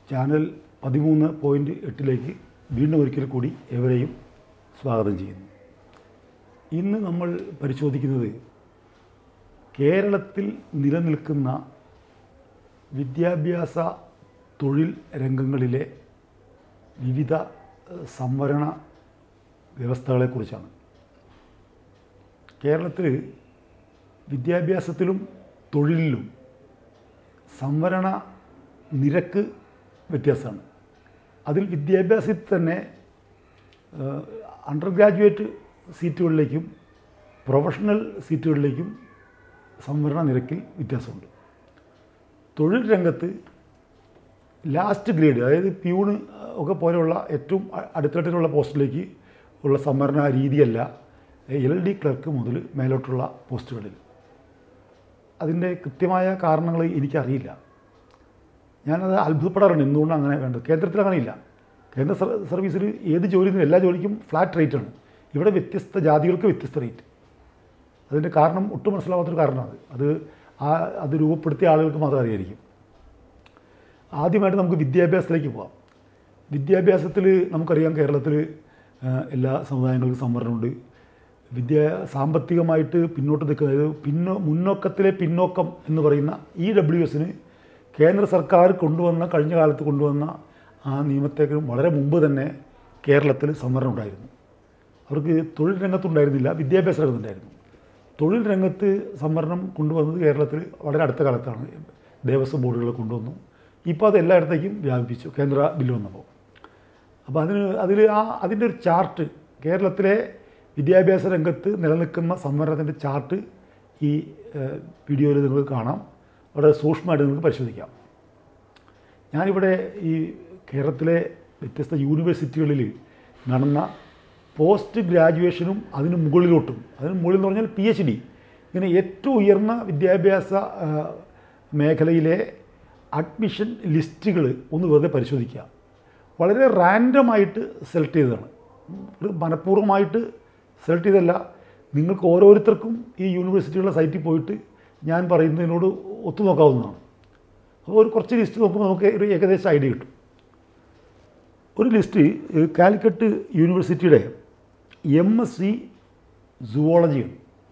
channel പതിമൂന്ന് point എട്ടിലേക്ക് വീണ്ടും ഒരിക്കൽ കൂടി എവരെയും സ്വാഗതം ചെയ്യുന്നു ഇന്ന് നമ്മൾ പരിശോധിക്കുന്നത് കേരളത്തിൽ നിലനിൽക്കുന്ന വിദ്യാഭ്യാസ തൊഴിൽ രംഗങ്ങളിലെ വിവിധ ഏഹ്, സംവരണ വ്യവസ്ഥകളെക്കുറിച്ചാണ് കേരളത്തിൽ വിദ്യാഭ്യാസത്തിലും തൊഴിലിലും സംവരണ നിരക്ക് വ്യത്യാസമാണ് അതിൽ വിദ്യാഭ്യാസത്തിൽ തന്നെ അണ്ടർ ഗ്രാജുവേറ്റ് സീറ്റുകളിലേക്കും പ്രൊഫഷണൽ സീറ്റുകളിലേക്കും സംവരണ നിരക്കിൽ വ്യത്യാസമുണ്ട് തൊഴിൽ രംഗത്ത് ലാസ്റ്റ് ഗ്രേഡ് അതായത് പ്യൂണ് ഒക്കെ പോലെയുള്ള ഏറ്റവും അ- അടിത്തട്ടിലുള്ള പോസ്റ്റിലേക്ക് ഉള്ള സംവരണ രീതിയല്ല എൽ ഡി ക്ലർക്ക് മുതൽ മേലോട്ടുള്ള പോസ്റ്റുകളിൽ അതിൻ്റെ കൃത്യമായ കാരണങ്ങൾ എനിക്കറിയില്ല ഞാനത് അത്ഭുതപ്പെടാറുണ്ട് എന്തുകൊണ്ട് അങ്ങനെ വേണ്ടത് കേന്ദ്രത്തിൽ അങ്ങനെയില്ല കേന്ദ്ര സർ- സർവീസിൽ ഏത് ജോലിയും എല്ലാ ജോലിക്കും ഫ്ലാറ്റ് റേറ്റാണ് ഇവിടെ വ്യത്യസ്ത ജാതികൾക്ക് വ്യത്യസ്ത റേറ്റ് അതിൻ്റെ കാരണം ഒട്ടും മനസ്സിലാവാത്തൊരു കാരണമാണ് അത് ആ അത് രൂപപ്പെടുത്തിയ ആളുകൾക്ക് മാത്രം അറിയായിരിക്കും ആദ്യമായിട്ട് നമുക്ക് വിദ്യാഭ്യാസത്തിലേക്ക് പോകാം വിദ്യാഭ്യാസത്തിൽ നമുക്കറിയാം കേരളത്തിൽ എല്ലാ സമുദായങ്ങൾക്കും സംവരണമുണ്ട് വിദ്യ സാമ്പത്തികമായിട്ട് പിന്നോട്ട് നിൽക്കുന്ന അതായത് പിന്നോ മുന്നോക്കത്തിലെ പിന്നോക്കം എന്ന് പറയുന്ന ഇ ഡബ്ല്യു എസിന് കേന്ദ്ര സർക്കാർ കൊണ്ടുവന്ന കഴിഞ്ഞ കാലത്ത് കൊണ്ടുവന്ന ആ നിയമത്തേക്കും വളരെ മുമ്പ് തന്നെ കേരളത്തിൽ സംവരണം ഉണ്ടായിരുന്നു അവർക്ക് തൊഴിൽ രംഗത്തുണ്ടായിരുന്നില്ല വിദ്യാഭ്യാസ രംഗത്തുണ്ടായിരുന്നു തൊഴിൽ രംഗത്ത് സംവരണം കൊണ്ടുവന്നത് കേരളത്തിൽ വളരെ അടുത്ത കാലത്താണ് ദേവസ്വം ബോർഡുകൾ കൊണ്ടുവന്നു ഇപ്പോൾ അത് എല്ലായിടത്തേക്കും വ്യാപിപ്പിച്ചു കേന്ദ്ര ബില്ല് വന്നപ്പോൾ അപ്പോൾ അതിന് അതിൽ ആ അതിൻ്റെ ഒരു ചാർട്ട് കേരളത്തിലെ വിദ്യാഭ്യാസ രംഗത്ത് നിലനിൽക്കുന്ന സംവരണത്തിൻ്റെ ചാർട്ട് ഈ ഏഹ്, വീഡിയോയിൽ നിങ്ങൾക്ക് കാണാം വളരെ സൂക്ഷ്മമായിട്ട് നിങ്ങൾക്ക് പരിശോധിക്കാം ഞാനിവിടെ ഈ കേരളത്തിലെ വ്യത്യസ്ത യൂണിവേഴ്സിറ്റികളിൽ നടന്ന പോസ്റ്റ് ഗ്രാജുവേഷനും അതിന് മുകളിലോട്ടും അതിന് മുകളിൽ എന്ന് പറഞ്ഞാൽ പി എച്ച് ഡി ഇങ്ങനെ ഏറ്റവും ഉയർന്ന വിദ്യാഭ്യാസ ആ, മേഖലയിലെ അഡ്മിഷൻ ലിസ്റ്റുകൾ ഒന്ന് വെറുതെ പരിശോധിക്കുക വളരെ റാൻഡമായിട്ട് സെലക്ട് ചെയ്തതാണ് ഒരു മനഃപൂർവ്വമായിട്ട് സെലക്ട് ചെയ്തല്ല നിങ്ങൾക്ക് ഓരോരുത്തർക്കും ഈ യൂണിവേഴ്സിറ്റികളുടെ സൈറ്റിൽ പോയിട്ട് ഞാൻ പറയുന്നതിനോട് ഒത്തു നോക്കാവുന്നതാണ് അപ്പോൾ ഒരു കുറച്ച് ലിസ്റ്റ് നോക്കുമ്പോൾ നമുക്ക് ഒരു ഏകദേശം ഐഡിയ കിട്ടും ഒരു ലിസ്റ്റ് ഏഹ്, കാലിക്കറ്റ് യൂണിവേഴ്സിറ്റിയുടെ എം എസ് സി സുവോളജിയാണ്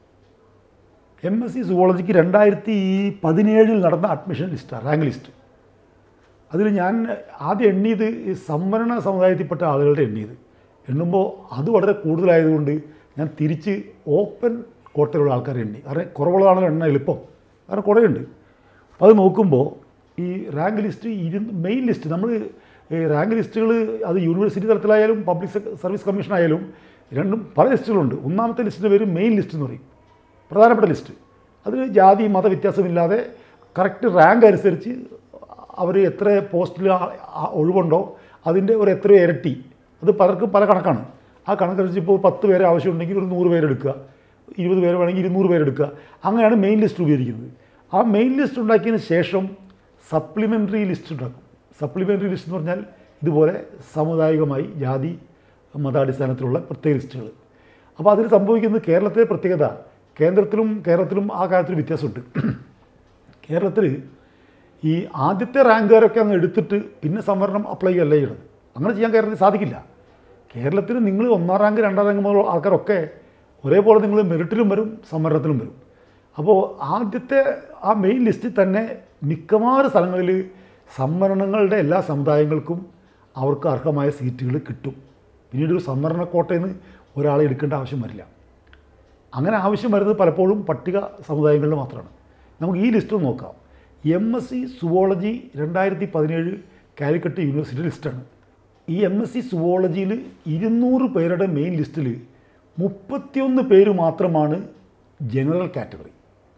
എം എസ് സി സുവോളജിക്ക് രണ്ടായിരത്തി പതിനേഴിൽ നടന്ന അഡ്മിഷൻ ലിസ്റ്റാണ് റാങ്ക് ലിസ്റ്റ് അതിൽ ഞാൻ ആദ്യം എണ്ണിയത് ഈ സംവരണ സമുദായത്തിൽപ്പെട്ട ആളുകളുടെ എണ്ണിയത് എണ്ണുമ്പോൾ അത് വളരെ കൂടുതലായതുകൊണ്ട് ഞാൻ തിരിച്ച് ഓപ്പൺ കോട്ടയിലുള്ള ആൾക്കാരെ എണ്ണി കാരണം കുറവുള്ളതാണല്ലോ എണ്ണ എളുപ്പം കാരണം കുറേയുണ്ട് അപ്പോൾ അത് നോക്കുമ്പോൾ ഈ റാങ്ക് ലിസ്റ്റ് ഇരു മെയിൻ ലിസ്റ്റ് നമ്മൾ ഈ റാങ്ക് ലിസ്റ്റുകൾ അത് യൂണിവേഴ്സിറ്റി തലത്തിലായാലും പബ്ലിക് സർവീസ് കമ്മീഷൻ ആയാലും രണ്ടും പല ലിസ്റ്റുകളുണ്ട് ഒന്നാമത്തെ ലിസ്റ്റിൻ്റെ പേര് മെയിൻ ലിസ്റ്റ് എന്ന് പറയും പ്രധാനപ്പെട്ട ലിസ്റ്റ് അത് ജാതി മത വ്യത്യാസമില്ലാതെ കറക്റ്റ് റാങ്ക് അനുസരിച്ച് അവർ എത്ര പോസ്റ്റിൽ ഒഴിവുണ്ടോ അതിൻ്റെ ഒരു എത്രയോ ഇരട്ടി അത് പലർക്കും പല കണക്കാണ് ആ കണക്കനുസരിച്ച് ഇപ്പോൾ പത്ത് പേരെ ആവശ്യമുണ്ടെങ്കിൽ ഒരു നൂറ് പേരെടുക്കുക ഇരുപത് പേര് വേണമെങ്കിൽ ഇരുന്നൂറ് പേരെടുക്കുക അങ്ങനെയാണ് മെയിൻ ലിസ്റ്റ് ഉപയോഗിക്കുന്നത് ആ മെയിൻ ലിസ്റ്റ് ഉണ്ടാക്കിയതിന് ശേഷം സപ്ലിമെൻ്ററി ലിസ്റ്റ് ഉണ്ടാക്കും സപ്ലിമെൻ്ററി ലിസ്റ്റ് എന്ന് പറഞ്ഞാൽ ഇതുപോലെ സാമുദായികമായി ജാതി മതാടിസ്ഥാനത്തിലുള്ള പ്രത്യേക ലിസ്റ്റുകൾ അപ്പോൾ അതിൽ സംഭവിക്കുന്നത് കേരളത്തിലെ പ്രത്യേകത കേന്ദ്രത്തിലും കേരളത്തിലും ആ കാര്യത്തിൽ വ്യത്യാസമുണ്ട് കേരളത്തിൽ ഈ ആദ്യത്തെ റാങ്കുകാരൊക്കെ അങ്ങ് എടുത്തിട്ട് പിന്നെ സംവരണം അപ്ലൈ ചെയ്യല്ല ചെയ്യണത് അങ്ങനെ ചെയ്യാൻ കേരളത്തിൽ സാധിക്കില്ല കേരളത്തിൽ നിങ്ങൾ ഒന്നാം റാങ്ക് രണ്ടാം റാങ്ക് മുതൽ ആൾക്കാരൊക്കെ ഒരേപോലെ നിങ്ങൾ മെറിറ്റിലും വരും സംവരണത്തിലും വരും അപ്പോൾ ആദ്യത്തെ ആ മെയിൻ ലിസ്റ്റിൽ തന്നെ മിക്കവാറും സ്ഥലങ്ങളിൽ സംവരണങ്ങളുടെ എല്ലാ സമുദായങ്ങൾക്കും അവർക്ക് അർഹമായ സീറ്റുകൾ കിട്ടും പിന്നീട് ഒരു സംവരണ കോട്ടയിൽ നിന്ന് ഒരാളെ എടുക്കേണ്ട ആവശ്യം വരില്ല അങ്ങനെ ആവശ്യം വരുന്നത് പലപ്പോഴും പട്ടിക സമുദായങ്ങളിൽ മാത്രമാണ് നമുക്ക് ഈ ലിസ്റ്റ് ഒന്ന് നോക്കാം എം എസ് സി സുവോളജി രണ്ടായിരത്തി പതിനേഴ് കാലിക്കറ്റ് യൂണിവേഴ്സിറ്റി ലിസ്റ്റാണ് ഈ എം എസ് സി സുവോളജിയിൽ ഇരുന്നൂറ് പേരുടെ മെയിൻ ലിസ്റ്റിൽ മുപ്പത്തിയൊന്ന് പേര് മാത്രമാണ് ജനറൽ കാറ്റഗറി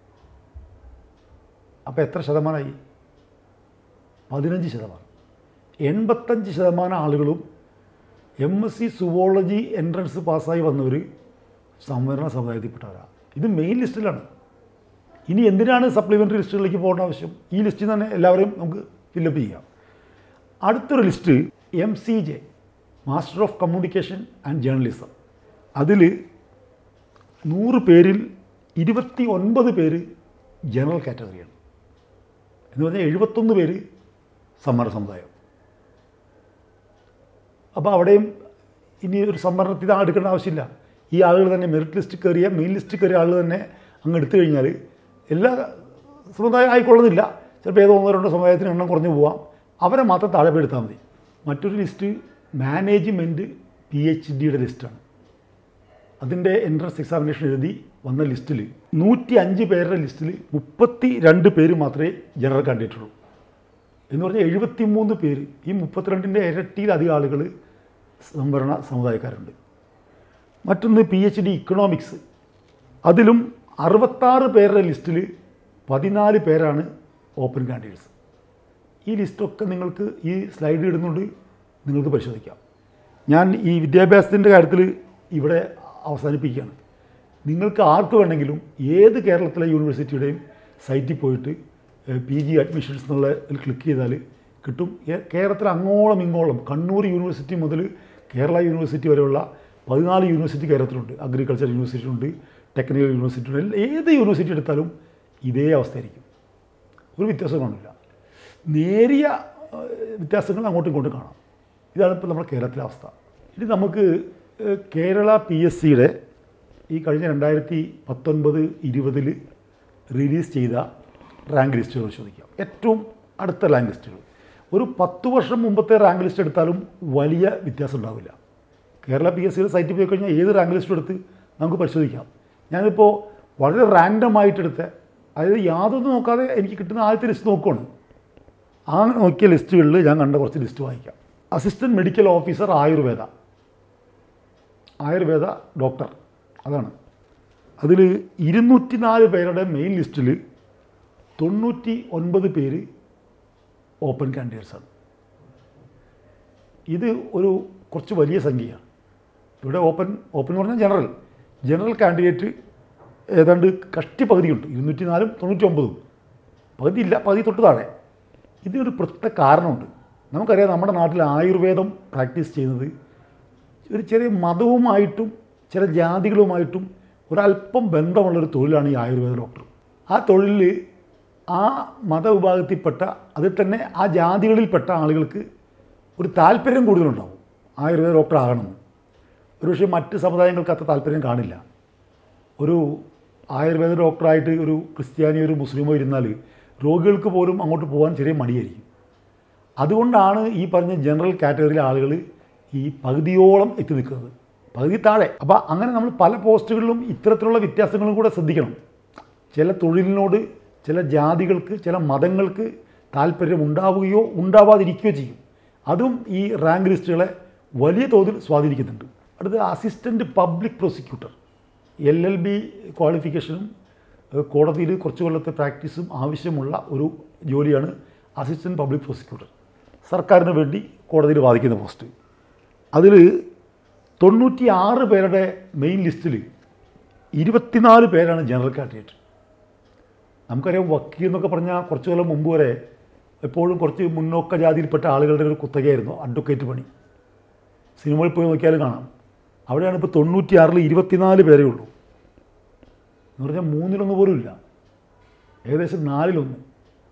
അപ്പോൾ എത്ര ശതമാനമായി പതിനഞ്ച് ശതമാനം എൺപത്തഞ്ച് ശതമാനം ആളുകളും M S C zoology entrance പാസ്സായി വന്നവർ സംവരണ സമുദായത്തിൽപ്പെട്ടവരാണ് ഇത് മെയിൻ ലിസ്റ്റിലാണ് ഇനി എന്തിനാണ് സപ്ലിമെൻ്ററി ലിസ്റ്റുകളിലേക്ക് പോകേണ്ട ആവശ്യം ഈ ലിസ്റ്റിൽ തന്നെ എല്ലാവരെയും നമുക്ക് ഫില്ലപ്പ് ചെയ്യാം അടുത്തൊരു list M C J master of communication and journalism അതിൽ നൂറ് പേരിൽ ഇരുപത്തി ഒൻപത് പേര് ജനറൽ കാറ്റഗറിയാണ് എന്ന് പറഞ്ഞാൽ എഴുപത്തൊന്ന് പേര് സമ്മർ സമുദായം അപ്പോൾ അവിടെയും ഇനി ഒരു സംവരണത്തിൽ ആ എടുക്കേണ്ട ആവശ്യമില്ല ഈ ആളുകൾ തന്നെ മെറിറ്റ് ലിസ്റ്റ് കയറിയ മെയിൻ ലിസ്റ്റ് കയറിയ ആളുകൾ തന്നെ അങ്ങ് എടുത്തു കഴിഞ്ഞാൽ എല്ലാ സമുദായം ആയിക്കൊള്ളുന്നില്ല ചിലപ്പോൾ ഏതോ ഒന്നോ രണ്ടോ സമുദായത്തിന് എണ്ണം കുറഞ്ഞു പോവാം അവരെ മാത്രം താഴെ പോയി എടുത്താൽ മതി മറ്റൊരു ലിസ്റ്റ് മാനേജ്മെൻറ്റ് പി എച്ച് ഡിയുടെ ലിസ്റ്റാണ് അതിൻ്റെ എൻട്രൻസ് എക്സാമിനേഷൻ എഴുതി വന്ന ലിസ്റ്റിൽ നൂറ്റി അഞ്ച് പേരുടെ ലിസ്റ്റിൽ മുപ്പത്തി രണ്ട് പേര് മാത്രമേ ജനറൽ കാൻഡിഡേറ്റ് ഉള്ളൂ എന്ന് പറഞ്ഞാൽ എഴുപത്തി മൂന്ന് പേര് ഈ മുപ്പത്തിരണ്ടിൻ്റെ ഇരട്ടിയിലധികം ആളുകൾ സംവരണ സമുദായക്കാരുണ്ട് മറ്റൊന്ന് പി എച്ച് ഡി ഇക്കണോമിക്സ് അതിലും അറുപത്താറ് പേരുടെ ലിസ്റ്റിൽ പതിനാല് പേരാണ് ഓപ്പൺ കാൻഡിഡേറ്റ്സ് ഈ ലിസ്റ്റൊക്കെ നിങ്ങൾക്ക് ഈ സ്ലൈഡ് ഇടുന്നുണ്ട് നിങ്ങൾക്ക് പരിശോധിക്കാം ഞാൻ ഈ വിദ്യാഭ്യാസത്തിൻ്റെ കാര്യത്തിൽ ഇവിടെ അവസാനിപ്പിക്കുകയാണ് നിങ്ങൾക്ക് ആർക്ക് വേണമെങ്കിലും ഏത് കേരളത്തിലെ യൂണിവേഴ്സിറ്റിയുടെയും സൈറ്റിൽ പോയിട്ട് പി ജി അഡ്മിഷൻസ് എന്നുള്ള ക്ലിക്ക് ചെയ്താൽ കിട്ടും ഏ- കേരളത്തിൽ അങ്ങോളം ഇങ്ങോളം കണ്ണൂർ യൂണിവേഴ്സിറ്റി മുതൽ കേരള യൂണിവേഴ്സിറ്റി വരെയുള്ള പതിനാല് യൂണിവേഴ്സിറ്റി കേരളത്തിലുണ്ട് അഗ്രികൾച്ചർ യൂണിവേഴ്സിറ്റി ഉണ്ട് ടെക്നിക്കൽ യൂണിവേഴ്സിറ്റി ഉണ്ട് എല്ലാ- ഏത് യൂണിവേഴ്സിറ്റി എടുത്താലും ഇതേ അവസ്ഥയായിരിക്കും ഒരു വ്യത്യാസം കാണില്ല നേരിയ ആ, വ്യത്യാസങ്ങൾ അങ്ങോട്ടും ഇങ്ങോട്ടും കാണാം ഇതാണ് ഇപ്പോൾ നമ്മുടെ കേരളത്തിലെ അവസ്ഥ ഇനി നമുക്ക് ഏഹ്, കേരള പി എസ് സിയുടെ ഈ കഴിഞ്ഞ രണ്ടായിരത്തി പത്തൊൻപത് ഇരുപതിൽ റിലീസ് ചെയ്ത റാങ്ക് ലിസ്റ്റുകൾ പരിശോധിക്കാം ഏറ്റവും അടുത്ത റാങ്ക് ലിസ്റ്റുകൾ ഒരു പത്ത് വർഷം മുമ്പത്തെ റാങ്ക് ലിസ്റ്റ് എടുത്താലും വലിയ വ്യത്യാസം ഉണ്ടാവില്ല കേരള പി എസ് സിയുടെ സൈറ്റിൽ പോയി കഴിഞ്ഞാൽ ഏത് റാങ്ക് ലിസ്റ്റും എടുത്ത് നമുക്ക് പരിശോധിക്കാം ഞാനിപ്പോൾ വളരെ റാൻഡം ആയിട്ടെടുത്ത അതായത് യാതൊന്നും നോക്കാതെ എനിക്ക് കിട്ടുന്ന ആദ്യത്തെ ലിസ്റ്റ് നോക്കുകയാണ് ആ നോക്കിയ ലിസ്റ്റുകളിൽ ഞാൻ കണ്ട കുറച്ച് ലിസ്റ്റ് വായിക്കാം assistant medical officer Ayurveda Ayurveda doctor അതാണ് അതിൽ ഇരുന്നൂറ്റി നാല് പേരുടെ മെയിൻ ലിസ്റ്റിൽ തൊണ്ണൂറ്റി ഒൻപത് പേര് ഓപ്പൺ കാൻഡിഡേറ്റ്സാണ് ഇത് ഒരു കുറച്ച് വലിയ സംഖ്യയാണ് ഇവിടെ ഓപ്പൺ ഓപ്പൺ എന്ന് പറഞ്ഞാൽ ജനറൽ ജനറൽ കാൻഡിഡേറ്റ് ഏതാണ്ട് കഷ്ടി പകുതിയുണ്ട് ഇരുന്നൂറ്റി നാലും തൊണ്ണൂറ്റി ഒമ്പതും പകുതി ഇല്ല പകുതി തൊട്ട് താഴെ ഇതിനൊരു പ്രത്യേക കാരണമുണ്ട് നമുക്കറിയാം നമ്മുടെ നാട്ടിൽ ആയുർവേദം പ്രാക്ടീസ് ചെയ്യുന്നത് ഒരു ചെറിയ മതവുമായിട്ടും ചില ജാതികളുമായിട്ടും ഒരല്പം ബന്ധമുള്ളൊരു തൊഴിലാണ് ഈ ആയുർവേദ ഡോക്ടർ ആ തൊഴിലിൽ ആ മതവിഭാഗത്തിൽപ്പെട്ട അതിൽ തന്നെ ആ ജാതികളിൽപ്പെട്ട ആളുകൾക്ക് ഒരു താല്പര്യം കൂടുതലുണ്ടാവും ആയുർവേദ ഡോക്ടർ ആകണമെന്ന് ഒരുപക്ഷെ മറ്റ് സമുദായങ്ങൾക്ക് അത്ര താല്പര്യം കാണില്ല ഒരു ആയുർവേദ ഡോക്ടറായിട്ട് ഒരു ക്രിസ്ത്യാനിയോ ഒരു മുസ്ലിമോ ഇരുന്നാൽ രോഗികൾക്ക് പോലും അങ്ങോട്ട് പോകാൻ ചെറിയ മടിയായിരിക്കും അതുകൊണ്ടാണ് ഈ പറഞ്ഞ ജനറൽ കാറ്റഗറിയിലെ ആളുകൾ ഈ പകുതിയോളം എത്തി നിൽക്കുന്നത് പകുതി താഴെ അപ്പോൾ അങ്ങനെ നമ്മൾ പല പോസ്റ്റുകളിലും ഇത്തരത്തിലുള്ള വ്യത്യാസങ്ങളും കൂടെ ശ്രദ്ധിക്കണം ചില തൊഴിലിനോട് ചില ജാതികൾക്ക് ചില മതങ്ങൾക്ക് താല്പര്യം ഉണ്ടാവുകയോ ഉണ്ടാവാതിരിക്കുകയോ ചെയ്യും അതും ഈ റാങ്ക് ലിസ്റ്റുകളെ വലിയ തോതിൽ സ്വാധീനിക്കുന്നുണ്ട് അടുത്ത assistant public prosecutor L L B ക്വാളിഫിക്കേഷനും ഏഹ്, കോടതിയിൽ കുറച്ച് കൊല്ലത്തെ പ്രാക്ടീസും ആവശ്യമുള്ള ഒരു ജോലിയാണ് അസിസ്റ്റൻറ്റ് പബ്ലിക് പ്രോസിക്യൂട്ടർ സർക്കാരിന് വേണ്ടി കോടതിയിൽ വാദിക്കുന്ന പോസ്റ്റ് അതിൽ തൊണ്ണൂറ്റി ആറ് പേരുടെ മെയിൻ ലിസ്റ്റിൽ ഇരുപത്തിനാല് പേരാണ് ജനറൽ കാൻഡിഡേറ്റ് നമുക്കറിയാം വക്കീൽ എന്നൊക്കെ പറഞ്ഞാൽ കുറച്ച് കൊല്ലം മുമ്പ് വരെ എപ്പോഴും കുറച്ച് മുന്നോക്ക ജാതിയിൽപ്പെട്ട ആളുകളുടെ ഒരു കുത്തകയായിരുന്നു അഡ്വക്കേറ്റ് പണി സിനിമയിൽ പോയി നോക്കിയാലും കാണാം അവിടെയാണ് ഇപ്പോൾ തൊണ്ണൂറ്റിയാറിൽ ഇരുപത്തിനാല് പേരേ ഉള്ളൂ എന്ന് പറഞ്ഞാൽ മൂന്നിലൊന്ന് പോലും ഇല്ല ഏകദേശം നാലിലൊന്ന്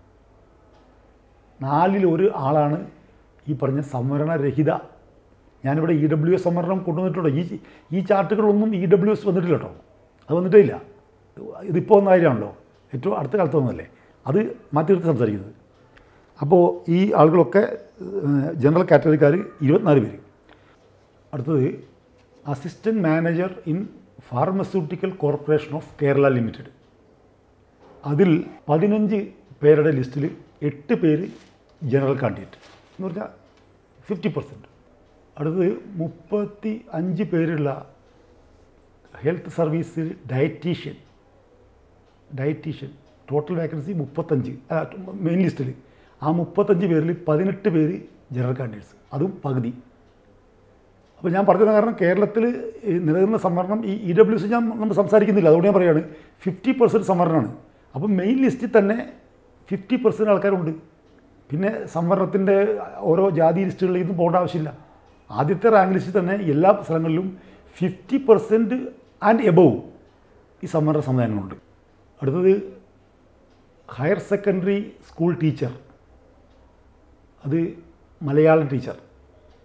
നാലിൽ ഒരു ആളാണ് ഈ പറഞ്ഞ സംവരണരഹിത ഞാനിവിടെ ഇ ഡബ്ല്യു എസ് സംവരണം കൊണ്ടുവന്നിട്ടുണ്ട് ഈ ഈ ചാർട്ടുകളൊന്നും ഇ ഡബ്ല്യു എസ് വന്നിട്ടില്ല കേട്ടോ അത് വന്നിട്ടേ ഇല്ല ഇതിപ്പോൾ ഒന്ന കാര്യമാണല്ലോ ഏറ്റവും അടുത്ത കാലത്ത് വന്നതല്ലേ അത് മാറ്റി നിർത്തി സംസാരിക്കുന്നത് അപ്പോൾ ഈ ആളുകളൊക്കെ ഏഹ്, ജനറൽ കാറ്റഗറിക്കാർ ഇരുപത്തിനാല് പേര് അടുത്തത് assistant manager in pharmaceutical corporation of Kerala limited അതിൽ പതിനഞ്ച് പേരുടെ ലിസ്റ്റിൽ എട്ട് പേര് ജനറൽ കാൻഡിഡേറ്റ് എന്ന് പറഞ്ഞാൽ ഫിഫ്റ്റി പെർസെൻറ്റ് അടുത്തത് മുപ്പത്തി അഞ്ച് പേരുള്ള ഹെൽത്ത് സർവീസിൽ ഡയറ്റീഷ്യൻ ഡയറ്റീഷ്യൻ ടോട്ടൽ വേക്കൻസി മുപ്പത്തഞ്ച് മെയിൻ ലിസ്റ്റിൽ ആ മുപ്പത്തഞ്ച് പേരിൽ പതിനെട്ട് പേര് ജനറൽ കാൻഡിഡേറ്റ്സ് അതും പകുതി അപ്പോൾ ഞാൻ പറഞ്ഞത് കാരണം കേരളത്തിൽ ഈ നിലനിൽക്കുന്ന സംവരണം ഈ ഇ ഡബ്ല്യു സി ഞാൻ നമ്മൾ സംസാരിക്കുന്നില്ല അതുകൊണ്ട് ഞാൻ പറയുകയാണ് ഫിഫ്റ്റി പെർസെൻറ്റ് സംവരണമാണ് അപ്പം മെയിൻ ലിസ്റ്റിൽ തന്നെ ഫിഫ്റ്റി പെർസെൻറ്റ് ആൾക്കാരുണ്ട് പിന്നെ സംവരണത്തിൻ്റെ ഓരോ ജാതി ലിസ്റ്റുകളിലേക്കും പോകേണ്ട ആവശ്യമില്ല ആദ്യത്തെ റാങ്ക് ലിസ്റ്റിൽ തന്നെ എല്ലാ സ്ഥലങ്ങളിലും ഫിഫ്റ്റി പെർസെൻറ്റ് ആൻഡ് എബവ് ഈ സംവരണ സംവിധാനങ്ങളുണ്ട് അടുത്തത് ഹയർ സെക്കൻഡറി സ്കൂൾ ടീച്ചർ അത് മലയാളം ടീച്ചർ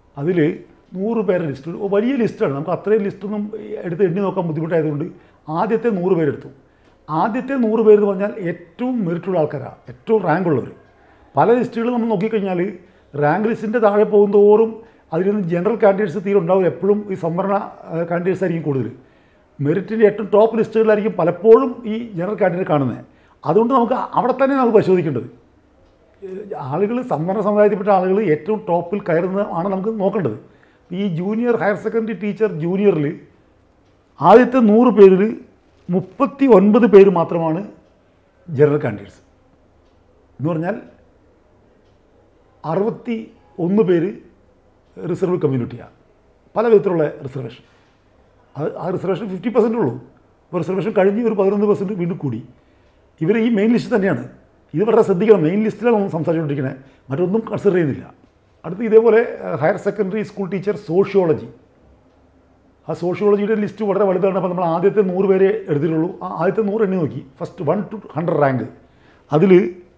അതിൽ നൂറ് പേരുടെ ലിസ്റ്റ് ഒരു വലിയ ലിസ്റ്റാണ് നമുക്ക് അത്രയും ലിസ്റ്റൊന്നും എടുത്ത് എണ്ണി നോക്കാൻ ബുദ്ധിമുട്ടായതുകൊണ്ട് ആദ്യത്തെ നൂറ് പേരെടുത്തു ആദ്യത്തെ നൂറ് പേര് എന്ന് പറഞ്ഞാൽ ഏറ്റവും മെറിറ്റുള്ള ആൾക്കാരാണ് ഏറ്റവും റാങ്ക് ഉള്ളവർ പല ലിസ്റ്റുകളും നമ്മൾ നോക്കിക്കഴിഞ്ഞാൽ റാങ്ക് ലിസ്റ്റിൻ്റെ താഴെ പോകുന്തോറും അതിൽ നിന്ന് ജനറൽ കാൻഡിഡേറ്റ്സ് തീരെ ഉണ്ടാവും എപ്പോഴും ഈ സംവരണ കാൻഡിഡേറ്റ്സ് ആയിരിക്കും കൂടുതൽ മെറിറ്റിൻ്റെ ഏറ്റവും ടോപ്പ് ലിസ്റ്റുകളിലായിരിക്കും പലപ്പോഴും ഈ ജനറൽ കാൻഡിഡേറ്റ് കാണുന്നത് അതുകൊണ്ട് നമുക്ക് അവിടെ തന്നെ നമുക്ക് പരിശോധിക്കേണ്ടത് ആളുകൾ സംവരണ സമുദായത്തിൽപ്പെട്ട ആളുകൾ ഏറ്റവും ടോപ്പിൽ കയറുന്നത് ആണ് നമുക്ക് നോക്കേണ്ടത് ഈ ജൂനിയർ ഹയർ സെക്കൻഡറി ടീച്ചർ ജൂനിയറിൽ ആദ്യത്തെ നൂറ് പേരിൽ മുപ്പത്തി ഒൻപത് പേര് മാത്രമാണ് ജനറൽ കാൻഡിഡേറ്റ്സ് എന്ന് പറഞ്ഞാൽ അറുപത്തി ഒന്ന് പേര് റിസർവ് കമ്മ്യൂണിറ്റിയാണ് പല വിധത്തിലുള്ള റിസർവേഷൻ അത് ആ റിസർവേഷൻ ഫിഫ്റ്റി പെർസെൻ്റ് ഉള്ളൂ ഇപ്പോൾ റിസർവേഷൻ കഴിഞ്ഞ് ഒരു പതിനൊന്ന് പെർസെൻറ്റ് വീണ്ടും കൂടി ഇവർ ഈ മെയിൻ ലിസ്റ്റ് തന്നെയാണ് ഇത് വളരെ ശ്രദ്ധിക്കണം മെയിൻ ലിസ്റ്റിലാണ് നമ്മൾ സംസാരിച്ചുകൊണ്ടിരിക്കുന്നത് മറ്റൊന്നും കൺസിഡർ ചെയ്യുന്നില്ല അടുത്ത് ഇതേപോലെ higher secondary school teacher sociology ആ സോഷ്യോളജിയുടെ ലിസ്റ്റ് വളരെ വലുതാണ് അപ്പോൾ നമ്മൾ ആദ്യത്തെ നൂറ് പേരെ എടുത്തിട്ടുള്ളൂ ആ ആദ്യത്തെ നൂറ് എണ്ണി നോക്കി first one to hundred rank അതിൽ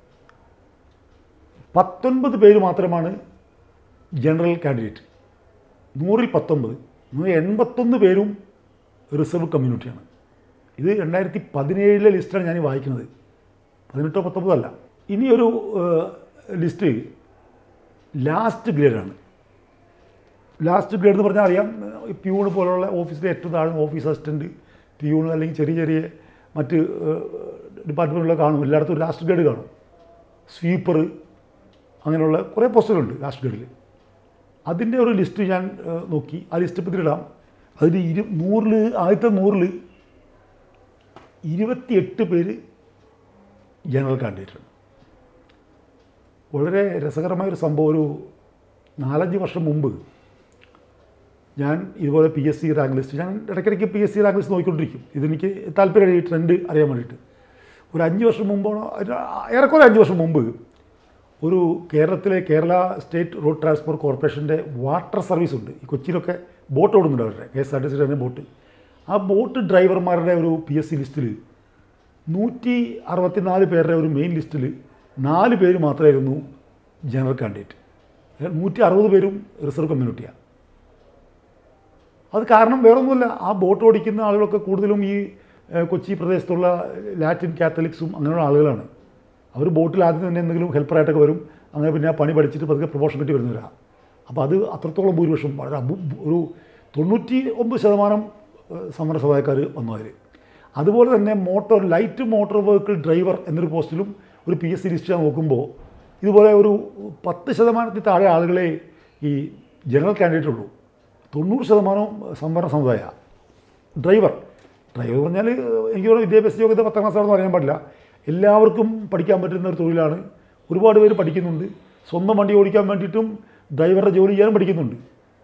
പത്തൊൻപത് പേര് മാത്രമാണ് ജനറൽ കാൻഡിഡേറ്റ് നൂറിൽ പത്തൊമ്പത് നൂറ് എൺപത്തൊന്ന് പേരും റിസർവ് കമ്മ്യൂണിറ്റിയാണ് ഇത് രണ്ടായിരത്തി പതിനേഴിലെ ലിസ്റ്റാണ് ഞാൻ ഈ വായിക്കുന്നത് പതിനെട്ടോ പത്തൊമ്പതോ അല്ല ഇനി ഒരു ലിസ്റ്റ് ലാസ്റ്റ് ഗ്രേഡാണ് ലാസ്റ്റ് ഗ്രേഡ് എന്ന് പറഞ്ഞാൽ അറിയാം പ്യൂണ് പോലുള്ള ഓഫീസിലെ ഏറ്റവും താഴ്ന്ന ഓഫീസ് അസിസ്റ്റൻറ്റ് പ്യൂണ് അല്ലെങ്കിൽ ചെറിയ ചെറിയ മറ്റ് ഡിപ്പാർട്ട്മെൻറ്റുകളെ കാണും എല്ലായിടത്തും ലാസ്റ്റ് ഗ്രേഡ് കാണും സ്വീപ്പർ അങ്ങനെയുള്ള കുറേ പോസ്റ്റുകളുണ്ട് ലാസ്റ്റ് ഗ്രേഡിൽ അതിൻ്റെ ഒരു ലിസ്റ്റ് ഞാൻ ഏഹ്, നോക്കി ആ ലിസ്റ്റ് ഇപ്പോൾ ഇതിലിടാം അതിൽ ഇരു നൂറിൽ ആദ്യത്തെ നൂറിൽ ഇരുപത്തിയെട്ട് പേര് ജനറൽ കാൻഡിഡേറ്റാണ് വളരെ രസകരമായൊരു സംഭവം ഒരു നാലഞ്ച് വർഷം മുമ്പ് ഞാൻ ഇതുപോലെ P S C rank list ഞാൻ ഇടയ്ക്കിടയ്ക്ക് P S C rank list നോക്കിക്കൊണ്ടിരിക്കും ഇതെനിക്ക് താല്പര്യമാണ് ഈ ട്രെൻഡ് അറിയാൻ വേണ്ടിയിട്ട് ഒരു അഞ്ച് വർഷം മുമ്പാണോ ഒരു ഏറെക്കുറെ അഞ്ച് വർഷം മുമ്പ് ഒരു കേരളത്തിലെ കേരള സ്റ്റേറ്റ് റോഡ് ട്രാൻസ്പോർട്ട് കോർപ്പറേഷൻ്റെ വാട്ടർ സർവീസ് ഉണ്ട് ഈ കൊച്ചിയിലൊക്കെ ബോട്ട് ഓടുന്നുണ്ട് അവരുടെ കെ എസ് ആർ ടി സിയുടെ തന്നെ ബോട്ട് ആ ബോട്ട് ഡ്രൈവർമാരുടെ ഒരു പി എസ് സി ലിസ്റ്റിൽ നൂറ്റി അറുപത്തിനാല് പേരുടെ ഒരു മെയിൻ ലിസ്റ്റിൽ നാല് പേര് മാത്രമായിരുന്നു ജനറൽ കാൻഡിഡേറ്റ് നൂറ്റി അറുപത് പേരും റിസർവ് കമ്മ്യൂണിറ്റിയാണ് അത് കാരണം വേറൊന്നുമില്ല ആ ബോട്ട് ഓടിക്കുന്ന ആളുകളൊക്കെ കൂടുതലും ഈ ഏഹ്, കൊച്ചി പ്രദേശത്തുള്ള ലാറ്റിൻ കാത്തലിക്സും അങ്ങനെയുള്ള ആളുകളാണ് അവർ ബോട്ടിൽ ആദ്യം തന്നെ എന്തെങ്കിലും ഹെൽപ്പറായിട്ടൊക്കെ വരും അങ്ങനെ പിന്നെ ആ പണി പഠിച്ചിട്ട് പതുക്കെ പ്രൊമോഷൻ കിട്ടി വരുന്നവരാണ് അപ്പോൾ അത് അത്രത്തോളം ഭൂരിപക്ഷം വളരെ അബു ഒരു തൊണ്ണൂറ്റി ഒമ്പത് ശതമാനം ഏഹ്, സമര സഹായക്കാർ വന്നു അതിൽ അതുപോലെ തന്നെ motor light motor vehicle driver എന്നൊരു പോസ്റ്റിലും ഒരു പി എസ് സി ലിസ്റ്റ് നോക്കുമ്പോൾ ഇതുപോലെ ഒരു പത്ത് ശതമാനത്തിൽ താഴെ ആളുകളെ ഈ ജനറൽ കാൻഡിഡേറ്റ് ഉള്ളൂ തൊണ്ണൂറ് ശതമാനവും സംവരണ സമുദായമാണ് ഡ്രൈവർ ഡ്രൈവർ പറഞ്ഞാൽ എനിക്ക് തോന്നുന്നു വിദ്യാഭ്യാസ യോഗ്യത പത്താം ക്ലാസ്സാണെന്ന് പറയാൻ പാടില്ല എല്ലാവർക്കും പഠിക്കാൻ പറ്റുന്ന ഒരു തൊഴിലാണ് ഒരുപാട് പേര് പഠിക്കുന്നുണ്ട് സ്വന്തം വണ്ടി ഓടിക്കാൻ വേണ്ടിയിട്ടും ഡ്രൈവറുടെ ജോലി ചെയ്യാനും പഠിക്കുന്നുണ്ട്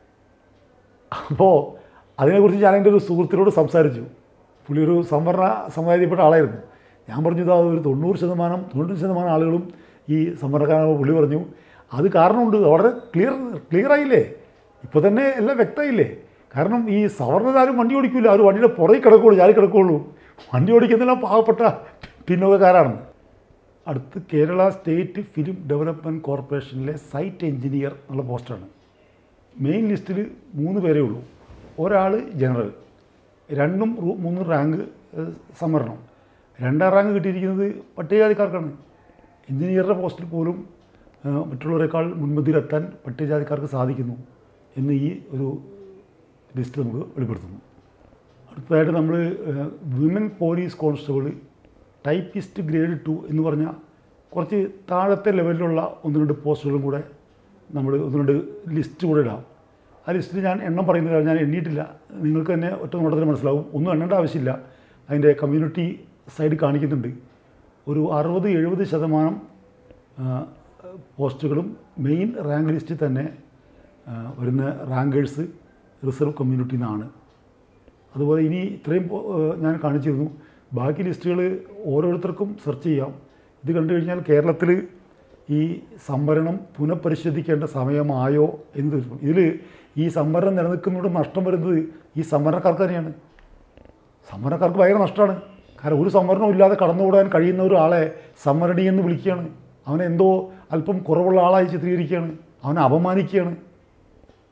അപ്പോൾ അതിനെക്കുറിച്ച് ഞാൻ എൻ്റെ ഒരു സുഹൃത്തിനോട് സംസാരിച്ചു പുള്ളി ഒരു സംവരണ സമുദായത്തിൽപ്പെട്ട ആളായിരുന്നു ഞാൻ പറഞ്ഞു ഇതാ ഒരു തൊണ്ണൂറ് ശതമാനം തൊണ്ണൂറ് ശതമാനം ആളുകളും ഈ സംവരണക്കാരാണ് പുള്ളി പറഞ്ഞു അത് കാരണമുണ്ട് വളരെ ക്ലിയർ ക്ലിയർ ആയില്ലേ ഇപ്പോൾ തന്നെ എല്ലാം വ്യക്തമായില്ലേ കാരണം ഈ സവർണരാരും വണ്ടി ഓടിക്കില്ല അവർ വണ്ടിയുടെ പുറകെ കിടക്കുള്ളൂ ചാരി കിടക്കുള്ളൂ വണ്ടി ഓടിക്കുന്നെല്ലാം പാവപ്പെട്ട പിന്നോക്കക്കാരാണ് അടുത്ത് കേരള സ്റ്റേറ്റ് ഫിലിം ഡെവലപ്മെൻറ്റ് കോർപ്പറേഷനിലെ സൈറ്റ് എഞ്ചിനീയർ എന്നുള്ള പോസ്റ്റാണ് മെയിൻ ലിസ്റ്റിൽ മൂന്ന് പേരേ ഉള്ളൂ ഒരാൾ ജനറൽ രണ്ടും റൂ- മൂന്നും റാങ്ക് ഏഹ്, സംവരണം രണ്ടാം റാങ്ക് കിട്ടിയിരിക്കുന്നത് പട്ടികജാതിക്കാർക്കാണ് എഞ്ചിനീയറുടെ പോസ്റ്റിൽ പോലും ഏഹ്, മറ്റുള്ളവരെക്കാൾ മുൻപന്തിയിലെത്താൻ പട്ടികജാതിക്കാർക്ക് സാധിക്കുന്നു എന്ന് ഈ ഒരു ലിസ്റ്റ് നമുക്ക് വെളിപ്പെടുത്തുന്നു അടുത്തതായിട്ട് നമ്മൾ women police constable typist grade two എന്ന് പറഞ്ഞ കുറച്ച് താഴത്തെ ലെവലിലുള്ള ഒന്ന് രണ്ട് പോസ്റ്റുകളും കൂടെ നമ്മൾ ഒന്ന് രണ്ട് ലിസ്റ്റ് കൂടെ ഇടാം ആ ലിസ്റ്റിൽ ഞാൻ എണ്ണം പറയുന്നില്ല ഞാൻ എണ്ണിയിട്ടില്ല നിങ്ങൾക്ക് തന്നെ ഒറ്റ നോട്ടത്തിൽ മനസ്സിലാവും ഒന്നും എണ്ണേണ്ട ആവശ്യമില്ല അതിൻ്റെ കമ്മ്യൂണിറ്റി സൈഡ് കാണിക്കുന്നുണ്ട് ഒരു അറുപത് എഴുപത് ശതമാനം ആ, പോസ്റ്റുകളും മെയിൻ റാങ്ക് ലിസ്റ്റിൽ തന്നെ ആ, വരുന്ന റാങ്കേഴ്സ് റിസർവ് കമ്മ്യൂണിറ്റിയിൽ നിന്നാണ് അതുപോലെ ഇനി ഇത്രയും പോ- ഏഹ് ഞാൻ കാണിച്ചിരുന്നു ബാക്കി ലിസ്റ്റുകൾ ഓരോരുത്തർക്കും സെർച്ച് ചെയ്യാം ഇത് കണ്ടു കഴിഞ്ഞാൽ കേരളത്തിൽ ഈ സംവരണം പുനഃപരിശോധിക്കേണ്ട സമയമായോ എന്ന് തീർക്കും ഇതിൽ ഈ സംവരണം നിലനിൽക്കുന്നതുകൊണ്ട് നഷ്ടം വരുന്നത് ഈ സംവരണക്കാർക്ക് തന്നെയാണ് സംവരണക്കാർക്ക് ഭയങ്കര നഷ്ടമാണ് കാരണം ഒരു സംവരണവും ഇല്ലാതെ കടന്നുകൂടാൻ കഴിയുന്ന ഒരാളെ സംവരണി എന്ന് വിളിക്കുകയാണ് അവനെ എന്തോ അല്പം കുറവുള്ള ആളായി ചിത്രീകരിക്കുകയാണ് അവനെ അപമാനിക്കുകയാണ്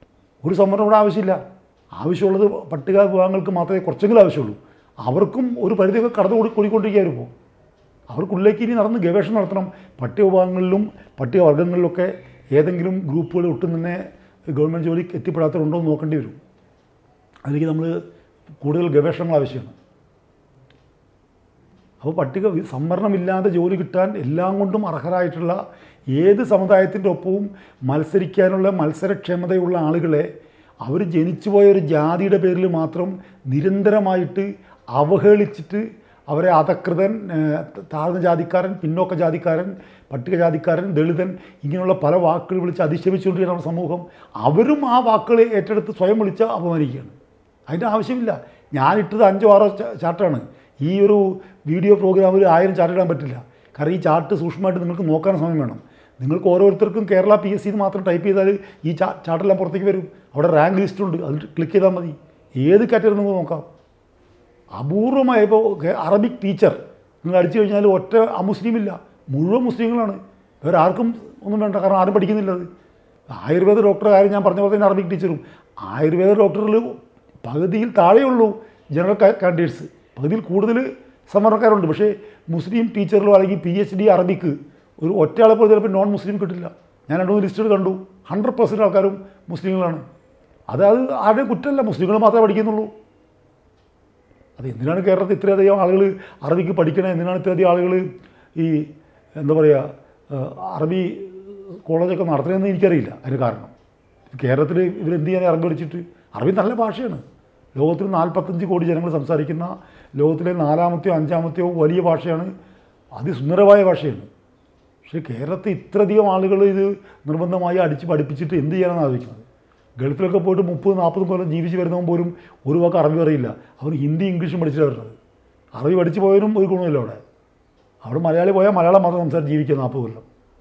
ഒരു സംവരണം ഇവിടെ ആവശ്യമില്ല ആവശ്യമുള്ളത് പട്ടിക വിഭാഗങ്ങൾക്ക് മാത്രമേ കുറച്ചെങ്കിലും ആവശ്യമുള്ളൂ അവർക്കും ഒരു പരിധിയൊക്കെ കടന്നു കൂടി കൂടിക്കൊണ്ടിരിക്കുകയായിരുന്നു ഇപ്പോൾ അവർക്കുള്ളിലേക്ക് ഇനി നടന്ന് ഗവേഷണം നടത്തണം പട്ടിക വിഭാഗങ്ങളിലും പട്ടിക വർഗ്ഗങ്ങളിലൊക്കെ ഏതെങ്കിലും ഗ്രൂപ്പുകൾ ഒട്ടും തന്നെ ഗവൺമെൻറ് ജോലിക്ക് എത്തിപ്പെടാത്തവരുണ്ടോ എന്ന് നോക്കേണ്ടി വരും അതിലേക്ക് നമ്മൾ കൂടുതൽ ഗവേഷണങ്ങൾ ആവശ്യമാണ് അപ്പോൾ പട്ടിക വി- സംവരണമില്ലാതെ ജോലി കിട്ടാൻ എല്ലാം കൊണ്ടും അർഹരായിട്ടുള്ള ഏത് സമുദായത്തിൻ്റെ ഒപ്പവും മത്സരിക്കാനുള്ള മത്സരക്ഷമതയുള്ള ആളുകളെ അവർ ജനിച്ചുപോയ ഒരു ജാതിയുടെ പേരിൽ മാത്രം നിരന്തരമായിട്ട് അവഹേളിച്ചിട്ട് അവരെ അധകൃതൻ ഏഹ്, താഴ്ന്ന ജാതിക്കാരൻ പിന്നോക്ക ജാതിക്കാരൻ പട്ടികജാതിക്കാരൻ ദളിതൻ ഇങ്ങനെയുള്ള പല വാക്കുകൾ വിളിച്ച് അധിക്ഷേപിച്ചുകൊണ്ടിരിക്കുന്ന നമ്മുടെ സമൂഹം അവരും ആ വാക്കുകൾ ഏറ്റെടുത്ത് സ്വയം വിളിച്ച് അപമാനിക്കുകയാണ് അതിൻ്റെ ആവശ്യമില്ല ഞാനിട്ടത് അഞ്ചോ ആറോ ചാ- ചാർട്ടാണ് ഈ ഒരു വീഡിയോ പ്രോഗ്രാമിൽ ആയിരം ചാർട്ട് ഇടാൻ പറ്റില്ല കാരണം ഈ ചാർട്ട് സൂക്ഷ്മമായിട്ട് നിങ്ങൾക്ക് നോക്കാൻ സമയം വേണം നിങ്ങൾക്ക് ഓരോരുത്തർക്കും കേരള പി എസ് സി മാത്രം ടൈപ്പ് ചെയ്താൽ ഈ ചാ ചാർട്ടെല്ലാം പുറത്തേക്ക് വരും അവിടെ റാങ്ക് ലിസ്റ്റ് ഉണ്ട് അതിൽ ക്ലിക്ക് ചെയ്താൽ മതി ഏത് കാറ്റഗറി നിങ്ങൾക്ക് നോക്കാം അപൂർവമായ ഇപ്പോൾ അറബിക് ടീച്ചർ നിങ്ങൾ അടിച്ചു കഴിഞ്ഞാൽ ഒറ്റ അമുസ്ലിമില്ല മുഴുവൻ മുസ്ലിങ്ങളാണ് വേറെ ആർക്കും ഒന്നും വേണ്ട കാരണം ആരും പഠിക്കുന്നില്ല അത് ആയുർവേദ ഡോക്ടർ കാര്യം ഞാൻ പറഞ്ഞ പോലെ തന്നെ അറബിക് ടീച്ചറും ആയുർവേദ ഡോക്ടറിൽ പകുതിയിൽ താഴെയുള്ളൂ ജനറൽ കാൻഡിഡേറ്റ്സ് പകുതിയിൽ കൂടുതൽ സമരക്കാരുണ്ട് പക്ഷേ മുസ്ലിം ടീച്ചറിലോ അല്ലെങ്കിൽ പി എച്ച് ഡി അറബിക്ക് ഒരു ഒറ്റയാളെ പോലെ ചിലപ്പോൾ നോൺ മുസ്ലിം കിട്ടില്ല ഞാൻ രണ്ട് മൂന്ന് ലിസ്റ്റുകൾ കണ്ടു ഹൺഡ്രഡ് പെർസെൻറ്റ് ആൾക്കാരും മുസ്ലിങ്ങളാണ് അത് അത് ആരുടെയും കുറ്റമല്ല മുസ്ലിങ്ങൾ മാത്രമേ പഠിക്കുന്നുള്ളൂ അത് എന്തിനാണ് കേരളത്തിൽ ഇത്രയധികം ആളുകൾ അറബിക്ക് പഠിക്കണേ എന്തിനാണ് ഇത്രയധികം ആളുകൾ ഈ എന്താ പറയുക ഏഹ്, അറബി കോളേജൊക്കെ നടത്തണമെന്ന് എനിക്കറിയില്ല അതിന് കാരണം കേരളത്തിൽ ഇവരെന്ത് ചെയ്യാൻ അറബി പഠിച്ചിട്ട് അറബി നല്ല ഭാഷയാണ് ലോകത്തിൽ നാൽപ്പത്തഞ്ച് കോടി ജനങ്ങൾ സംസാരിക്കുന്ന ലോകത്തിലെ നാലാമത്തെയോ അഞ്ചാമത്തെയോ വലിയ ഭാഷയാണ് അതിസുന്ദരമായ ഭാഷയാണ് പക്ഷേ കേരളത്തിൽ ഇത്രയധികം ആളുകൾ ഇത് നിർബന്ധമായി അടിച്ച് പഠിപ്പിച്ചിട്ട് എന്ത് ചെയ്യാനാണ് ആലോചിക്കുന്നത് ഗൾഫിലൊക്കെ പോയിട്ട് മുപ്പത് നാൽപ്പത് കൊല്ലം ജീവിച്ച് വരുന്നവൻ പോലും ഒരു വാക്ക് അറബി അറിയില്ല അവർ ഹിന്ദി ഇംഗ്ലീഷും പഠിച്ചിട്ട് വരുന്നത് അറബി പഠിച്ചു പോയതിനും ഒരു ഗുണമില്ല അവിടെ അവിടെ മലയാളി പോയാൽ മലയാളം മാത്രം സംസാരിച്ച് ജീവിക്കുക നാൽപ്പത് കൊല്ലം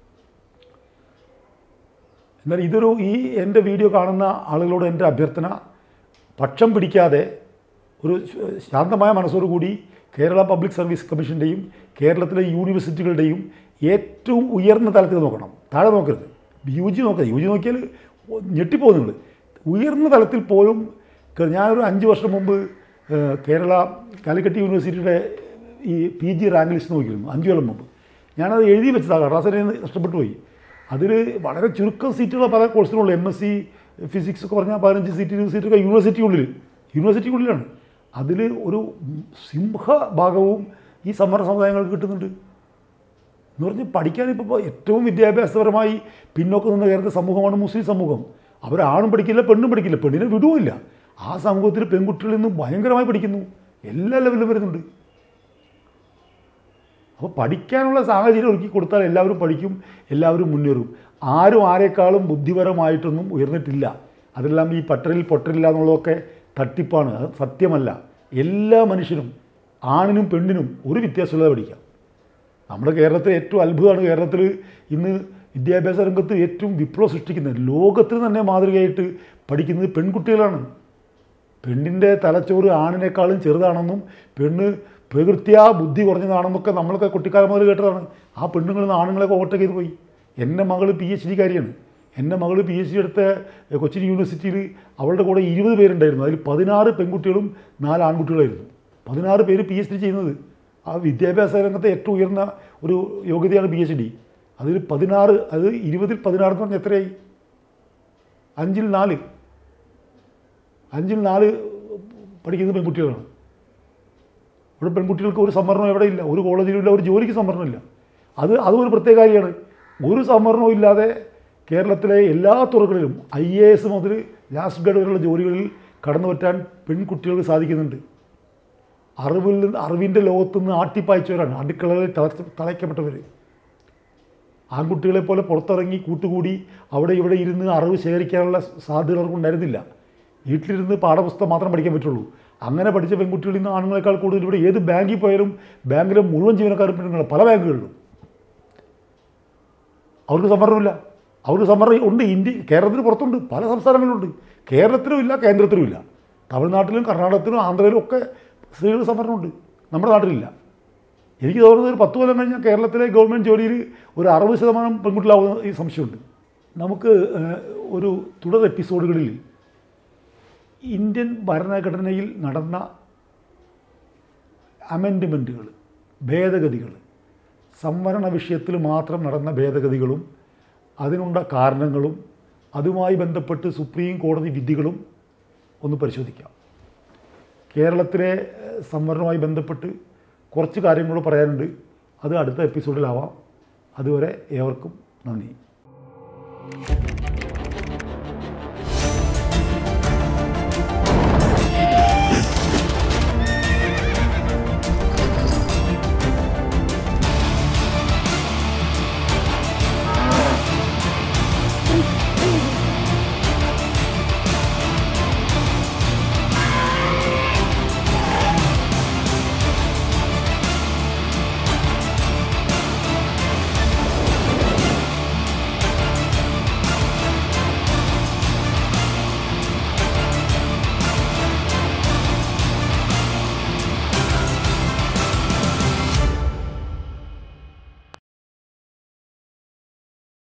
എന്നാൽ ഇതൊരു ഈ എൻ്റെ വീഡിയോ കാണുന്ന ആളുകളോട് എൻ്റെ അഭ്യർത്ഥന പക്ഷം പിടിക്കാതെ ഒരു ശ- ശാന്തമായ മനസ്സോടുകൂടി കേരള പബ്ലിക് സർവീസ് കമ്മീഷൻ്റെയും കേരളത്തിലെ യൂണിവേഴ്സിറ്റികളുടെയും ഏറ്റവും ഉയർന്ന തലത്തിൽ നോക്കണം താഴെ നോക്കരുത് യു ജി നോക്കരുത് യു ജി നോക്കിയാൽ ഞെട്ടിപ്പോകും നിങ്ങൾ ഉയർന്ന തലത്തിൽ പോലും ക- ഞാനൊരു അഞ്ച് വർഷം മുമ്പ് ഏഹ്, കേരള കാലിക്കറ്റ് യൂണിവേഴ്സിറ്റിയുടെ ഈ പി ജി റാങ്ക് ലിസ്റ്റ് നോക്കിയിരുന്നു അഞ്ച് കൊല്ലം മുമ്പ് ഞാനത് എഴുതി വെച്ചതാണ് കടലാസിനെ നഷ്ടപ്പെട്ടു പോയി അതിൽ വളരെ ചുരുക്കം സീറ്റുള്ള പല കോഴ്സിനുള്ളൂ എം എസ് സി ഫിസിക്സ് ഒക്കെ പറഞ്ഞാൽ പതിനഞ്ച് സീറ്റ് ഇരുപത് സീറ്റൊക്കെ യൂണിവേഴ്സിറ്റിക്കുള്ളിൽ യൂണിവേഴ്സിറ്റിക്കുള്ളിലാണ് അതിൽ ഒരു സിംഹഭാഗവും ഈ സംവരണ സമുദായങ്ങൾക്ക് കിട്ടുന്നുണ്ട് എന്ന് പറഞ്ഞ് പഠിക്കാൻ ഇപ്പോൾ ഏറ്റവും വിദ്യാഭ്യാസപരമായി പിന്നോക്കം നിന്ന കേരളത്തിലെ സമൂഹമാണ് മുസ്ലിം സമൂഹം അവരാണും പഠിക്കില്ല പെണ്ണും പഠിക്കില്ല പെണ്ണിനെ വിടുവുമില്ല ആ സമൂഹത്തിൽ പെൺകുട്ടികളിൽ നിന്ന് ഭയങ്കരമായി പഠിക്കുന്നു എല്ലാ ലെവലിലും വരുന്നുണ്ട് അപ്പോൾ പഠിക്കാനുള്ള സാഹചര്യം ഒരുക്കി കൊടുത്താൽ എല്ലാവരും പഠിക്കും എല്ലാവരും മുന്നേറും ആരും ആരെക്കാളും ബുദ്ധിപരമായിട്ടൊന്നും ഉയർന്നിട്ടില്ല അതെല്ലാം ഈ പട്ടറിൽ പൊട്ടറില്ല എന്നുള്ളതൊക്കെ തട്ടിപ്പാണ് അത് സത്യമല്ല എല്ലാ മനുഷ്യനും ആണിനും പെണ്ണിനും ഒരു വ്യത്യാസമില്ലാതെ പഠിക്കാം നമ്മുടെ കേരളത്തിൽ ഏറ്റവും അത്ഭുതമാണ് കേരളത്തിൽ ഇന്ന് വിദ്യാഭ്യാസ രംഗത്ത് ഏറ്റവും വിപ്ലവം സൃഷ്ടിക്കുന്നത് ലോകത്തിന് തന്നെ മാതൃകയായിട്ട് പഠിക്കുന്നത് പെൺകുട്ടികളാണ് പെണ്ണിൻ്റെ തലച്ചോറ് ആണിനേക്കാളും ചെറുതാണെന്നും പെണ്ണ് പ്രകൃത്യാ ബുദ്ധി കുറഞ്ഞതാണെന്നൊക്കെ നമ്മളൊക്കെ കുട്ടിക്കാലം മുതൽ കേട്ടതാണ് ആ പെണ്ണുങ്ങളിൽ നിന്ന് ആണുങ്ങളൊക്കെ ഓവർടേക്ക് ചെയ്ത് പോയി എൻ്റെ മകൾ പി എച്ച് ഡിക്കാരിയാണ് എൻ്റെ മകൾ പി എച്ച് ഡി എടുത്ത കൊച്ചിൻ യൂണിവേഴ്സിറ്റിയിൽ അവളുടെ കൂടെ ഇരുപത് പേരുണ്ടായിരുന്നു അതിൽ പതിനാറ് പെൺകുട്ടികളും നാല് ആൺകുട്ടികളായിരുന്നു പതിനാറ് പേര് പി എച്ച് ഡി ചെയ്യുന്നത് ആ വിദ്യാഭ്യാസ രംഗത്തെ ഏറ്റവും ഉയർന്ന ഒരു യോഗ്യതയാണ് പി എച്ച് ഡി അതിൽ പതിനാറ് അത് ഇരുപതിൽ പതിനാറ് എന്ന് പറഞ്ഞാൽ എത്രയായി അഞ്ചിൽ നാല് അഞ്ചിൽ നാല് പഠിക്കുന്ന പെൺകുട്ടികളാണ് ഇവിടെ പെൺകുട്ടികൾക്ക് ഒരു സംവരണം എവിടെ ഇല്ല ഒരു കോളേജിലും ഇല്ല ഒരു ജോലിക്ക് സംവരണമില്ല അത് അതും ഒരു പ്രത്യേക കാര്യമാണ് ഒരു സംവരണവും ഇല്ലാതെ കേരളത്തിലെ എല്ലാ തുറകളിലും ഐ എ എസ് മുതൽ ലാസ്റ്റ് ഗ്രേഡ് വരെയുള്ള ജോലികളിൽ കടന്നു പറ്റാൻ പെൺകുട്ടികൾക്ക് സാധിക്കുന്നുണ്ട് അറിവിൽ നിന്ന് അറിവിൻ്റെ ലോകത്തുനിന്ന് ആട്ടിപ്പായച്ചവരാണ് അടുക്കളകളിൽ തളച്ച തളയ്ക്കപ്പെട്ടവർ ആൺകുട്ടികളെ പോലെ പുറത്തിറങ്ങി കൂട്ടുകൂടി അവിടെ ഇവിടെ ഇരുന്ന് അറിവ് ശേഖരിക്കാനുള്ള സാധ്യത അവർക്ക് ഉണ്ടായിരുന്നില്ല വീട്ടിലിരുന്ന് പാഠപുസ്തകം മാത്രം പഠിക്കാൻ പറ്റുള്ളൂ അങ്ങനെ പഠിച്ച പെൺകുട്ടികൾ ഇന്ന് ആണുങ്ങളെക്കാൾ കൂടുതൽ ഇവിടെ ഏത് ബാങ്കിൽ പോയാലും ബാങ്കിലെ മുഴുവൻ ജീവനക്കാരും പെണ്ണുങ്ങളാണ് പല ബാങ്കുകളിലും അവർക്ക് സംവരണമില്ല അവർക്ക് സംവരണം ഉണ്ട് ഇന്ത്യ കേരളത്തിന് പുറത്തുണ്ട് പല സംസ്ഥാനങ്ങളിലുണ്ട് കേരളത്തിലും ഇല്ല കേന്ദ്രത്തിലും ഇല്ല തമിഴ്നാട്ടിലും കർണാടകത്തിലും ആന്ധ്രയിലും ഒക്കെ സ്ത്രീകൾ സംവരണമുണ്ട് നമ്മുടെ നാട്ടിലില്ല എനിക്ക് തോന്നുന്നത് ഒരു പത്ത് കൊല്ലം കഴിഞ്ഞാൽ കേരളത്തിലെ ഗവൺമെൻറ് ജോലിയിൽ ഒരു അറുപത് ശതമാനം പെൺകുട്ടികളാവുന്ന ഈ സംശയമുണ്ട് നമുക്ക് ഏഹ്, ഒരു തുടർ എപ്പിസോഡുകളിൽ ഇന്ത്യൻ ഭരണഘടനയിൽ നടന്ന അമെൻഡ്മെൻറ്റുകൾ ഭേദഗതികൾ സംവരണ വിഷയത്തിൽ മാത്രം നടന്ന ഭേദഗതികളും അതിനുള്ള കാരണങ്ങളും അതുമായി ബന്ധപ്പെട്ട് സുപ്രീം കോടതി വിധികളും ഒന്ന് പരിശോധിക്കാം കേരളത്തിലെ ഏഹ്, സംവരണവുമായി ബന്ധപ്പെട്ട് കുറച്ച് കാര്യങ്ങൾ പറയാനുണ്ട് അത് അടുത്ത എപ്പിസോഡിലാവാം അതുവരെ ഏവർക്കും നന്ദി